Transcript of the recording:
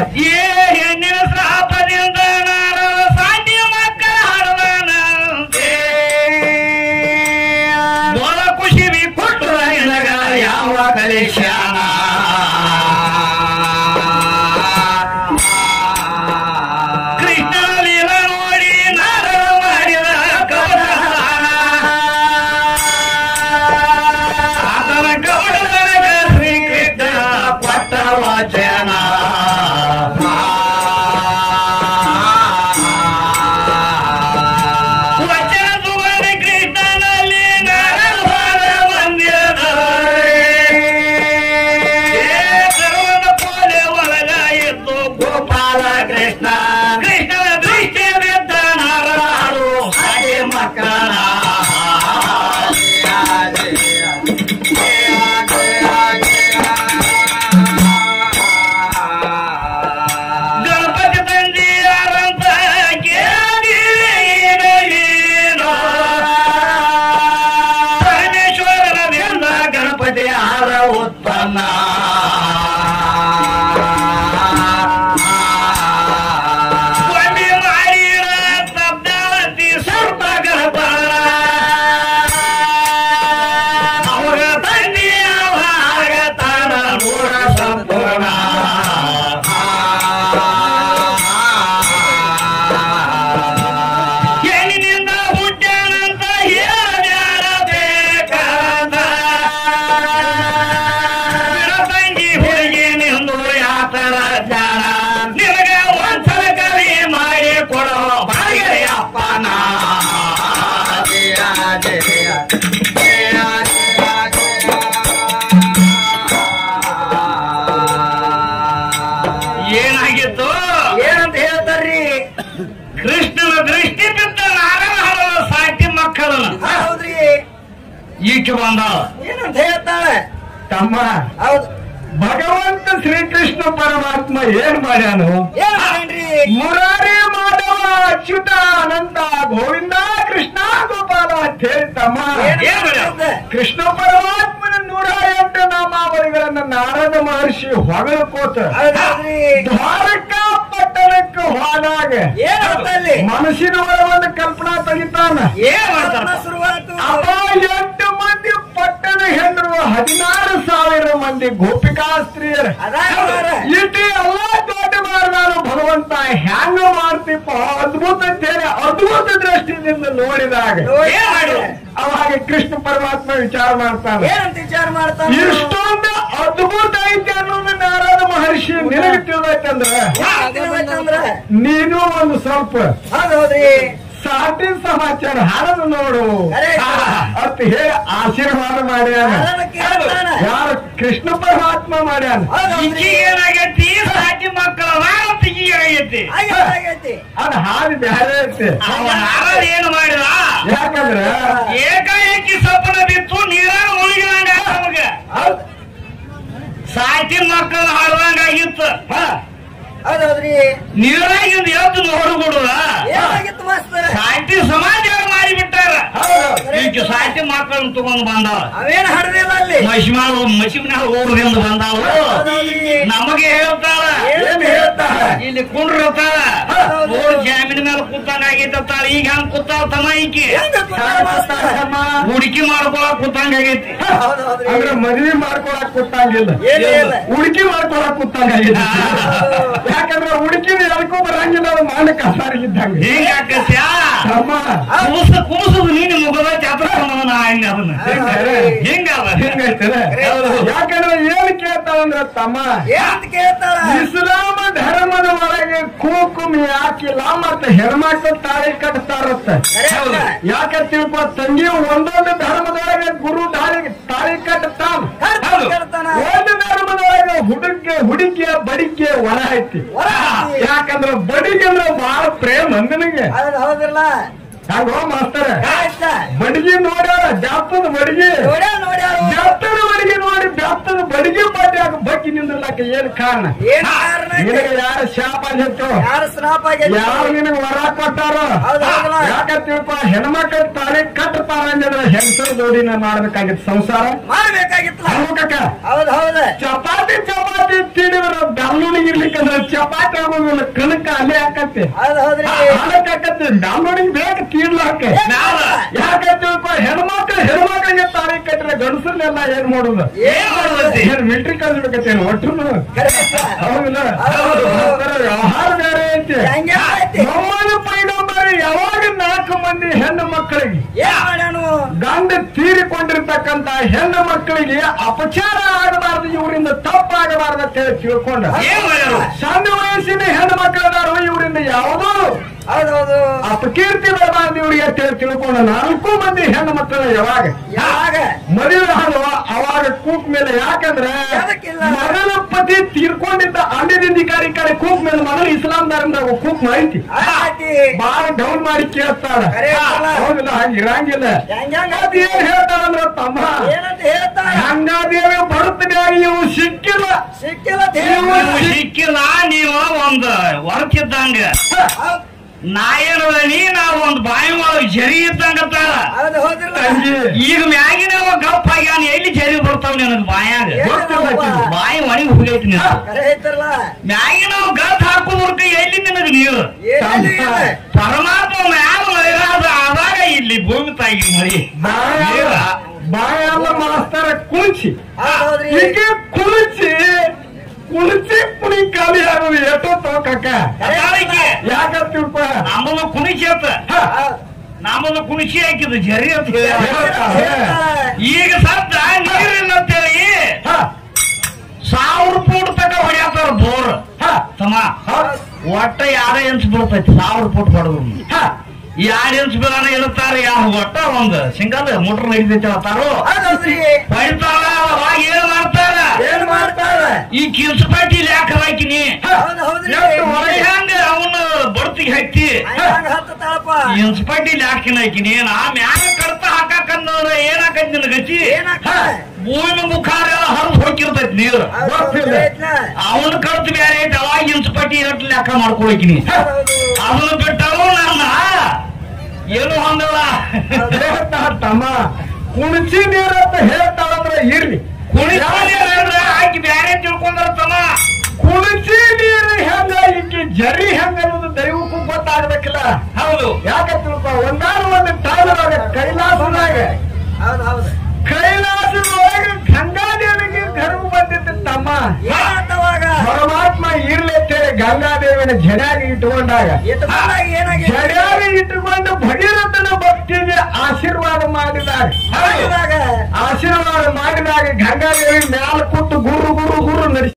ಏ ಹೆಣ್ಣಿನ ಶ್ರಾಪದಿಂದ ನಾರದ ಸಾಟಿ ಮಕ್ಕಳ ಹಡದಾನಂತೆ ಮೊಲ ಖುಷಿ ಬಿ ಕೊಟ್ಟು ನಿನಗ ಯಾವ ಕಲಿಸ್ಯಾನ ಕೃಷ್ಣ ಲೀಲ ನೋಡಿ ನಾರದ ಮಾಡಿದ ಕವನ ಆತನ ಕವಡದನಗ ಶ್ರೀಕೃಷ್ಣ ಕೊಟ್ಟ ವಚನ ವಚನ ಸುವರ್ಣ ಕೃಷ್ಣನಲ್ಲಿ ನಾರದ ಮಂದಿರದಲ್ಲಿ ಸರ್ವನ ಪೋಲೆ ಒಳಗ ಇದ್ದು ಗೋಪಾಲ ಕೃಷ್ಣ ಕೃಷ್ಣನ ದೃಷ್ಟಿ ಬಿದ್ದ ನಾರಾಡು ಹಾಗೆ ಮಕ್ಕಳ ಗಣಪತಿ ತಂದಿ ಯಾರಂತ ಕೇಳಿರೋ ಪರಮೇಶ್ವರನಿಂದ ಗಣಪತಿ ಹಾರ ಉತ್ಪನ್ನ ಸ್ವಾಮಿ ಮಾಡಿರ ತಬ್ದಾವತಿ ಸರ್ಪ ಗಣಪನ ಅವರ ತಂದೆಯ ಭಾಗ ತಾನ ನೂರ ಸಂಪೂರ್ಣ ಹೆಣ್ಣಿನಿಂದ ಹುಟ್ಟ್ಯಾನಂತ ಹೇಳ್ಯಾರ ಬೇಕಾದ ತಂಗಿ ಹುಡುಗಿ ನಿಂದು ಯಾತರ ಜಾಣ ನಿನಗ ಒಂದ್ಸಲ ಕವಿ ಮಾಡಿ ಕೊಡೋ ಭಾಗ್ಯಪ್ಪನ ಏನಾಗಿತ್ತು ಏನಂತ ಹೇಳ್ತಾರ್ರಿ ಕೃಷ್ಣನ ದೃಷ್ಟಿ ಬಿದ್ದ ನಾರಾಯಣ ಹರವ ಸಾಟಿ ಮಕ್ಕಳನ್ನು ಹೌದ್ರಿ ಈಕೆ ಬಂದಾಳ ಏನಂತ ಹೇಳ್ತಾಳೆ ತಮ್ಮ ಹೌದು ಭಗವಂತ ಶ್ರೀಕೃಷ್ಣ ಪರಮಾತ್ಮ ಏನ್ ಮಾಡ್ಯಾನು ಏನ್ ಮಾಡೇನ್ರಿ ಮುರಾರಿ ಮಾಧವ ಅಚ್ಯುತ ಅನಂತ ಗೋವಿಂದ ಕೃಷ್ಣ ಗೋಪಾಲ ಅಂತ ಹೇಳಿ ತಮ್ಮ ಏನ್ ಏನ್ ಮಾಡ್ಯಾನ? ಕೃಷ್ಣ ಪರಮಾತ್ಮನ ನೂರ ಎಂಟು ನಾಮಾವಳಿಗಳನ್ನ ನಾರದ ಮಹರ್ಷಿ ಹೊಗಳಕೋತ ಹೌದ್ರಿ ದ್ವಾರಕ ಪಟ್ಟಣಕ್ಕೆ ಹೋದಾಗ ಏನ್ ಹೇಳ್ತಲ್ಲಿ ಮನಸ್ಸಿನ ಒಳಗೊಂದು ಕಲ್ಪನಾ ತೆಗಿತಾನ ಏನ್ ಮಾಡ್ತಾರ ಶುರುವಾತು ಅವ ಎಂಟು ಮಂದಿ ಪಟ್ಟಣ ಹೆಣ್ಣರು ಹದಿನಾರು ಸಾವಿರ ಮಂದಿ ಗೋಪಿಕಾ ಸ್ತ್ರೀಯರು ಅದಾರ ಇಟ್ಟು ಎಲ್ಲ ದೊಡ್ಡ ಮಾಡಿದಾನು ಭಗವಂತ ಹ್ಯಾಂಗ ಮಾಡ್ತಿಪ್ಪ ಅದ್ಭುತ ಅಂತ ಹೇಳಿ ಅದ್ಭುತ ದೃಷ್ಟಿಯಿಂದ ನೋಡಿದಾಗ ಏನ್ ಮಾಡಿದ್ರು? ಅವಾಗ ಕೃಷ್ಣ ಪರಮಾತ್ಮ ವಿಚಾರ ಮಾಡ್ತಾನೆ ಏನಂತ ವಿಚಾರ ಮಾಡ್ತಾನ ಇಷ್ಟೊಂದು ಅದ್ಭುತ ಐತೆ ಅನ್ನೋದು ನಾರಾಯಣ ಮಹರ್ಷಿ ನಿನಗೆ ತಿಳಿದೈತಂದ್ರ ಅಂದ್ರ ನೀನು ಒಂದು ಸ್ವಲ್ಪ ಹೌದ್ ಹೌದ್ರಿ ಸಾಟಿ ಸಮಾಚಾರ ಹಾಡದು ನೋಡು Correct. ಅಂತ ಹೇಳಿ ಆಶೀರ್ವಾದ ಮಾಡ್ಯಾನ ಅದನ್ನ ಕೇಳ್ತಾನ ಯಾರು ಕೃಷ್ಣ ಪರಮಾತ್ಮ ಮಾಡ್ಯಾನ ಹೌದ್ ಹೌದ್ರಿ ಈಕಿಗೆ ಏನಾಗೈತಿ ಸಾಟಿ ಮಕ್ಕಳ ನಾಲ್ಕು ಆಗೈತಿ ಆಗೈತಿ, ಆಗೈತಿ ಅದು ಹಾಡು ಬ್ಯಾರೆ ಐತೆ ಅವ ನಾರದ ಏನು ಮಾಡಿದ ಯಾಕಂದ್ರ ಏಕಾಏಕಿ ಸಪನ ಬಿತ್ತು ನೀರ ಮುಳುಗಿದಂಗ ನಮಗ ಅದ್- ಸಾಟಿ ಮಕ್ಕಳ ಹಾಡುವಂಗಾಗಿತ್ತು ಹೌದ್ ಹೌದ್ರಿ ನೀರಾಗಿಂದ ಎದ್ದು ನೋಡ್ಬಿಡುದ ಏನಾಗಿತ್ತು ಮಾಸ್ತರ ಸಾಟಿ ಸಮಾಚಾರ ಮಾಡಿಬಿಟ್ಟಾರ ಹೌದು. ಈಕೆ ಸಾಟಿ ಮಕ್ಕಳನ್ನ ತಗೊಂಡ್ ಬಂದಾಳ ಅವೇನ್ ಹಡದಿಲ್ಲ ಅಲ್ಲಿ ಮಸಿಮಾಳ ಮಸಿಮ್ಯಾಲ ಊರದಿಂದ ಬಂದಾಳ ಹೌದ್ ಹೌದ್ರಿ ನಮಗೆ ಹೇಳ್ತಾಳ ಏನ್ ಹೇಳ್ತಾರ ಇಲ್ಲಿ ಕುಂಡ್ರತಾಳ ಹೌದು. ಮೂರು ಜಾಮೀನ್ ಮೇಲೆ ಕೂತಂಗ ಆಗೈತಾಳ ಈಗ ಹಂಗ ಕೂತಾಳ ತಮ್ಮ ಈಕಿ ಹೆಂಗ ಕೂತಾಳ ಮಾಸ್ತರ ಹುಡುಕಿ ಮಾಡ್ಕೊಳಕ್ ಕೂತಂಗ ಆಗೈತಿ ಹೌದ್ ಹೌದ್ರಿ ಅಂದ್ರೆ ಮದ್ವಿ ಮಾಡ್ಕೊಳಕ್ ಕೂತಂಗಿಲ್ಲ ಏನ್ ಇಲ್ಲ ಹುಡುಕಿ ಮಾಡ್ಕೊಳಕ್ ಕೂತಂಗಾಗಿಲ್ಲ ಯಾಕಂದ್ರೆ ಹುಡುಕಿ ಎಲ್ಕೋ ಬರಂಗಿಲ್ಲ ಅದು ಮಾಡ ಕಸಾರಿಗಿದ್ದಂಗ ಹಿಂಗ ಆಕತ್ಯಾ ತಮ್ಮ ಕುಮಸ ಕುಮಸದು ನೀನು ಮುಗದ ಚಾತ್ರ ನಾ ಇನ್ನ ಅದನ್ನ ಹಿಂಗಲ್ಲ ಹಿಂಗೈತಲ್ಲ ಯಾಕಂದ್ರೆ ಏನ್ ಕೇಳ್ತಾವಂದ್ರ ತಮ್ಮ ಏನಂತ ಕೇಳ್ತಾಳ ಇಸ್ಲಾಮ ಧರ್ಮದ ಒಳಗೆ ಕುಂಕುಮ ಹಾಕಿಲ್ಲ ಮತ್ತೆ ಹೆಣ್ಮಕ್ಳು ತಾಳಿ ಕಟ್ತಾರತ್ತ ಹೌದು. ಯಾಕ ತಿಳ್ಕೊ ತಂಗಿ ಒಂದೊಂದು ಧರ್ಮದೊಳಗೆ ಗುರು ತಾಳಿ ತಾಳಿ ಕಟ್ತಾನ ಕರ್ಕೊಂಡ್ ಕೇಳ್ತಾನ ಒಂದು ಧರ್ಮದೊಳಗೆ ಹುಡುಗಿ ಹುಡುಗಿಯ ಬಡಿಕೆ ಒಳ ಐತಿ ಹೊರ ಐತಿ. ಯಾಕಂದ್ರ ಬಡಿಗೆ ಅಂದ್ರೆ ಬಹಳ ಪ್ರೇಮ ಅಂದನಿಗೆ ಹೌದ್ ಹೌದಿಲ್ಲ ಹಂಗೋ ಮಾಸ್ತರ ಆಯ್ತಾ ಬಡಿಗೆ ನೋಡ್ಯಾರ ಜಾಪದ ಬಡಿಗೆ ನೋಡ್ಯಾಳ ನೋಡ್ಯಾಳ ಜಾಪದ ಬಡಿಗೆ ಹುಡುಗಿ ನೋಡಿ ಬೆತ್ತದ ಬಡಿಗೆ ಪಾಟ್ಯಾಗ ಬಗ್ಗಿ ನಿಂದ್ರಲಕ್ಕ ಏನ್ ಕಾರಣ ಏನ್ ಕಾರಣ ಐತಿ? ನಿನಗೆ ಯಾರ ಶಾಪ ಆಗಿತ್ತು ಯಾರು ಸ್ನಾಪ್ ಆಗೈತಿ ಯಾರು ನಿನಗೆ ವರ ಕೊಟ್ಟಾರ ಹೌದ್ ಹೌದಲ್ಲ? ಯಾಕಂತೀವಪ್ಪ ಹೆಣ್ಮಕ್ಳ ತಾಳಿ ಕಟ್ತಾರ ಅಂದ್ರೆ ಹೆಂಗಸರು ಜೋಡಿನ ಮಾಡ್ಬೇಕಾಗಿತ್ತು ಸಂಸಾರ ಮಾಡ್ಬೇಕಾಗಿತ್ತಲ್ಲ ಅಲ್ವಕ್ಕ ಹೌದ್ ಹೌದ್ ಚಪಾತಿ ಚಪಾತಿ ತಿಡಿದ್ರ ಬೆಲ್ಲುಣಿಗೆ ಇರ್ಲಿಕ್ಕಂದ್ರ ಚಪಾತಿ ಆಗೋದಿಲ್ಲ ಕಣಕ್ಕ ಅಲ್ಲೇ ಹಾಕತ್ತೆ ಹೌದ್ ಹೌದ್ರಿ ಹಾಕತ್ತೆ ಬೆಲ್ಲುಣಿಗೆ ಬೇಕು ತೀಡ್ಲಾಕ ನಾವ ಯಾಕಂತೀವಪ್ಪ ಹೆಣ್ಮಕ್ಳು ಹೆಣ್ಮಕ್ಳಿಗೆ ತಾಳಿ ಕಟ್ಟಿದ್ರೆ ಗಂಡಸರ್ನೆಲ್ಲ ಏನ್ ಮಾಡುದು ಏನ್ ಮಾಡುದಂತೆ? ಏನ್ ಮಿಲ್ಟ್ರಿ ಕಳ್ಸ್ಬೇಕತ್ತೇನು ಒಟ್ರು ಕರೆ ಐತ? ಹೌದಿಲ್ಲ ಹೌದು. ಒಂಥರ ವ್ಯವಹಾರ ಬೇರೆ ಐತಿ ಹೆಂಗೆ ಐತಿ? ನಮ್ಮನೆ ಪೈಗಂಬರಿ ಯಾವಾಗ ನಾಲ್ಕು ಮಂದಿ ಹೆಣ್ಣು ಮಕ್ಕಳಿಗೆ ಏನ್ ಮಾಡ್ಯಾನು ಗಂಡ ತೀರಿಕೊಂಡಿರ್ತಕ್ಕಂತ ಹೆಣ್ಣು ಮಕ್ಕಳಿಗೆ ಅಪಚಾರ ಆಗಬಾರದು ಇವರಿಂದ ತಪ್ಪಾಗಬಾರದು ಅಂತ ಹೇಳಿ ತಿಳ್ಕೊಂಡ ಏನ್ ಮಾಡ್ಯಾರು ಸಣ್ಣ ವಯಸ್ಸಿನ ಹೆಣ್ಣು ಮಕ್ಕಳದಾರು ಇವರಿಂದ ಯಾವುದೋ ಹೌದ್ ಹೌದು ಅಪಕೀರ್ತಿ ಬರಬಾರದು ಇವರಿಗೆ ಅಂತ ಹೇಳಿ ತಿಳ್ಕೊಂಡ ನಾಲ್ಕು ಮಂದಿ ಹೆಣ್ಣು ಮಕ್ಕಳು ಯಾವಾಗ ಯಾವಾಗ ಮದುವೆ ಆದವ ಅವಾಗ ಕೂಕ್ ಮೇಲೆ ಯಾಕಂದ್ರೆ ಯಾದಕ್ಕಿಲ್ಲ? ಮಗನ ಪತಿ ತೀರ್ಕೊಂಡಿದ್ದ ಅನ್ಯದಿಂದಿಕಾರಿ ಕಡೆ ಕೂಕ್ ಮೇಲೆ ಮಗನ ಇಸ್ಲಾಂ ಧರ್ಮದಾಗ ಕೂಕ್ ಮಾಹಿತಿ ಆಯ್ತಿ ಬಾಳ ಡೌನ್ ಮಾಡಿ ಕೇಳ್ತಾಳ ಕರೆ ಐತಲ್ಲ? ಹೌದಿಲ್ಲ ಹಂಗ ಇರಂಗಿಲ್ಲ ಹೆಂಗ್ ಹೆಂಗ್ ಅದ್ ಏನ್ ಹೇಳ್ತಾಳಂದ್ರ ತಮ್ಮ ಏನಂತ ಹೇಳ್ತಾರ ಗಂಗಾದೇವಿ ಬರುತ್ತಗಾಗಿ ಇವು ಸಿಕ್ಕಿಲ್ಲ ಸಿಕ್ಕಿಲ್ಲ ಅಂತ ಹೇಳಿ. ನೀವು ಸಿಕ್ಕಿಲ್ಲ ನೀವು ಒಂದು ವರ್ಕಿದ್ದಂಗ ಹೌದ್ ನಾ ಏನು ನೀ ನಾವು ಒಂದು ಬಾಯಿ ಒಳಗೆ ಜರಿ ಇದ್ದಂಗತ್ತಾರ ಹೌದ್ ಹೌದಿಲ್ಲ ತಂಗಿ ಈಗ ಮ್ಯಾಗಿನವ ಗಪ್ ಆಗ್ಯಾನ ಎಲ್ಲಿ ಜರಿ ಬರ್ತಾವ ನಿನಗ್ ಬಾಯಾಗ ಗೊತ್ತಿಲ್ಲ ಆಕಿಗೆ. ಬಾಯಿ ಒಣಗಿ ಹೋಗೈತಿ ನೀನು ಕರೆ ಐತಲ್ಲ ಮ್ಯಾಗಿನವ ಗತ್ ಹಾಕೋದ್ರಕ ಎಲ್ಲಿ ನಿನಗ್ ನೀರು ಏನಲ್ಲಿ ಇದೆ? ಪರಮಾತ್ಮ ಮ್ಯಾಲ ಮಳೆಗಾದ ಆದಾಗ ಇಲ್ಲಿ ಭೂಮಿ ತಾಗಿ ಮಳಿ ಬಾಯ ನೀರ. ಬಾಯಲ್ಲ ಮಾಸ್ತರ ಕುಣಿಸಿ ಹೌದ್ ಹೌದ್ರಿ ಈಕೆ ಕುಣಿಸಿ ಕುಣಿಸಿ ಕುಣಿ ಖಾಲಿ ಆಗೋದು ಎಷ್ಟೋ ತೋಕಕ್ಕ ಅದಾಳಿಕೆ ಯಾಕಂತೀವಪ್ಪ ನಮ್ಮನ್ನು ಕುಣಿಸಿ ಅಂತ ಹ, ಹೌದ್. ನಮ್ಮನ್ನು ಕುಣಿಸಿ ಹಾಕಿದ ಜರಿ ಅಂತ ಹೇಳಿ ಹೇಳ್ತಾರೆ. ಈಗ ಸದ್ದ ನೀರಿಲ್ಲ ಅಂತೇಳಿ ಹ, ಸಾವಿರ ಫೂಟ್ ತಕ ಹೊಡ್ಯಾತಾರ ಬೋರ್ ಹ, ತಮ್ಮ ಹ, ಒಟ್ಟ ಯಾರ ಇಂಚ್ ಬೀಳ್ತೈತಿ ಸಾವಿರ ಫೂಟ್ ಹೊಡೆದ್ರು ಹ. ಯಾರ ಇಂಚ್ ಬೀಳನ ಇರುತ್ತಾರೆ ಯಾವ ಒಟ್ಟ ಒಂದ್ ಸಿಂಗಲ್ ಮೋಟರ್ ನಡೀತೈತಿ ಅಂತಾರು ಹೌದ್ ಹೌದ್ರಿ ಹೊಡಿತಾರ ಅವಾಗ ಏನ್ ಮಾಡ್ತಾರ ಏನ್ ಮಾಡ್ತಾರ ಈ ಕಿಲ್ಸಪಾಟಿ ಯಾಕೆ ಹಾಕಿನಿ ಹೌದ್ ಹೌದ್ರಿ ಎಷ್ಟು ಹೊರಗೆ? ಹೆಂಗ ಅವನು ಬಡ್ತಿಗೆ ಹತ್ತಿ ಹಂಗ ಹತ್ತತಾಳಪ್ಪ ಇನ್ಸ್ಪೈಟಿ ಹಾಕಿನ ಹಾಕಿನಿ ನಾ ಮ್ಯಾಗ ಕಡ್ತ ಹಾಕಕ್ಕಂದ್ರ ಏನಾಕೈತಿ ನಿನ್ ಗತಿ ಏನಾಗ್ತ ಭೂಮಿ ಮುಖಾರ ಎಲ್ಲ ಹರಿದು ಹೋಗಿರ್ತೈತಿ ನೀರು ಹೌದ್ ಹೌದ್ ಗೊತ್ತಿಲ್ಲ. ಕರೆ ಐತ್ಲ? ಅವನ ಕಡ್ತ ಬೇರೆ ಐತಿ ಅವಾಗ ಇನ್ಸ್ಪೈಟಿ ಎಷ್ಟು ಲೆಕ್ಕ ಮಾಡ್ಕೊಳಕಿನಿ ಹೌದ್ ಹೌದು ಅದನ್ನ ಬಿಟ್ಟರು ನನ್ನ ಏನು ಹೊಂದಲ್ಲ ಹೇಳ್ತಾಳ ತಮ್ಮ ಕುಣಿಸಿ ನೀರಂತ ಹೇಳ್ತಾಳಂದ್ರ ಇರ್ಲಿ ಕುಣಿಸ್ತಾನೆ ಅಂದ್ರೆ ಆಕಿ ಬ್ಯಾರೆ ತಿಳ್ಕೊಂಡ್ರ ತಮ್ಮ ಕುಣಿಸಿ ನೀರು ಹೆಂಗ ಈಕಿ ಜರಿ ಹೆಂಗ ಅನ್ನೋದು ದೈವಕ್ಕೂ ಗೊತ್ತಾಗ್ಬೇಕಿಲ್ಲ ಹೌದು ಯಾಕಂತಿಲ್ಪ ಒಂದಾರು ಒಂದು ಟೈಮ್ದಾಗ ಕೈಲಾಸದಾಗ ಹೌದ್ ಹೌದ್ ಕೈಲಾಸದೊಳಗೆ ಗಂಗಾದೇವಿಗೆ ಗರ್ವ ಬಂದಿತ್ತು ತಮ್ಮ ಏನಾಗ್ತವಾಗ ಪರಮಾತ್ಮ ಇರ್ಲೆತ್ತೇಳಿ ಗಂಗಾದೇವಿನ ಜಡ್ಯಾಗ ಇಟ್ಕೊಂಡಾಗ ಎತ್ತು ಬಂದಾಗ ಏನಾಗಿದೆ ಜಡ್ಯಾಗ ಇಟ್ಟುಕೊಂಡು ಭಗೀರಥನ ಭಕ್ತಿಗೆ ಆಶೀರ್ವಾದ ಮಾಡಿದಾಗ ಮಾಡಿದಾಗ ಆಶೀರ್ವಾದ ಮಾಡಿದಾಗ ಗಂಗಾದೇವಿ ಮ್ಯಾಲ ಕೊಟ್ಟು ಗುರು ಗುರು ಗುರು ನಡೆಸಿ